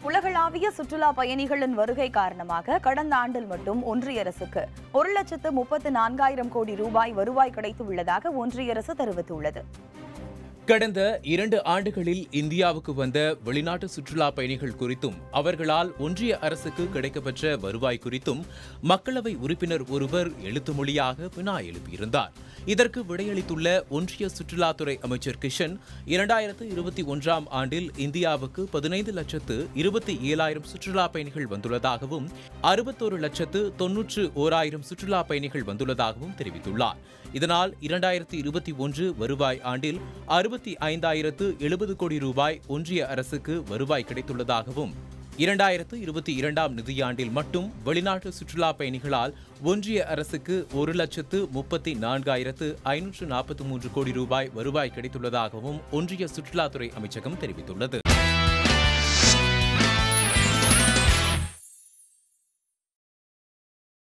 உலகளாவிய சுற்றுலா பயணிகளின் வருகை காரணமாக கடந்த ஆண்டில் மட்டும் ஒன்றிய அரசுக்கு ஒரு லட்சத்து முப்பத்து நான்காயிரம் கோடி ரூபாய் வருவாய் கிடைத்துள்ளதாக ஒன்றிய அரசு தெரிவித்துள்ளது கடந்த இரண்டு ஆண்டுகளில் இந்தியாவுக்கு வந்த வெளிநாட்டு சுற்றுலா பயணிகள் குறித்தும் அவர்களால் ஒன்றிய அரசுக்கு கிடைக்கப்பெற்ற வருவாய் குறித்தும் மக்களவை உறுப்பினர் ஒருவர் எழுத்து மொழியாக வினா எழுப்பியிருந்தார் இதற்கு விடையளித்துள்ள ஒன்றிய சுற்றுலாத்துறை அமைச்சர் கிஷன் இரண்டாயிரத்து இருபத்தி ஒன்றாம் ஆண்டில் இந்தியாவுக்கு பதினைந்து லட்சத்து இருபத்தி ஏழாயிரம் சுற்றுலா பயணிகள் வந்துள்ளதாகவும் அறுபத்தோரு லட்சத்து தொன்னூற்று ஓராயிரம் சுற்றுலா பயணிகள் வந்துள்ளதாகவும் தெரிவித்துள்ளார் இதனால் இரண்டாயிரத்தி இருபத்தி ஒன்று வருவாய் ஆண்டில் அறுபத்தி ஐந்தாயிரத்து எழுபது கோடி ரூபாய் ஒன்றிய அரசுக்கு வருவாய் கிடைத்துள்ளதாகவும் இரண்டாயிரத்து இருபத்தி இரண்டாம் நிதியாண்டில் மட்டும் வெளிநாட்டு சுற்றுலா பயணிகளால் ஒன்றிய அரசுக்கு ஒரு லட்சத்து முப்பத்தி நான்காயிரத்து ஐநூற்று நாற்பத்தி மூன்று கோடி ரூபாய் வருவாய் கிடைத்துள்ளதாகவும் ஒன்றிய சுற்றுலாத்துறை அமைச்சகம் தெரிவித்துள்ளது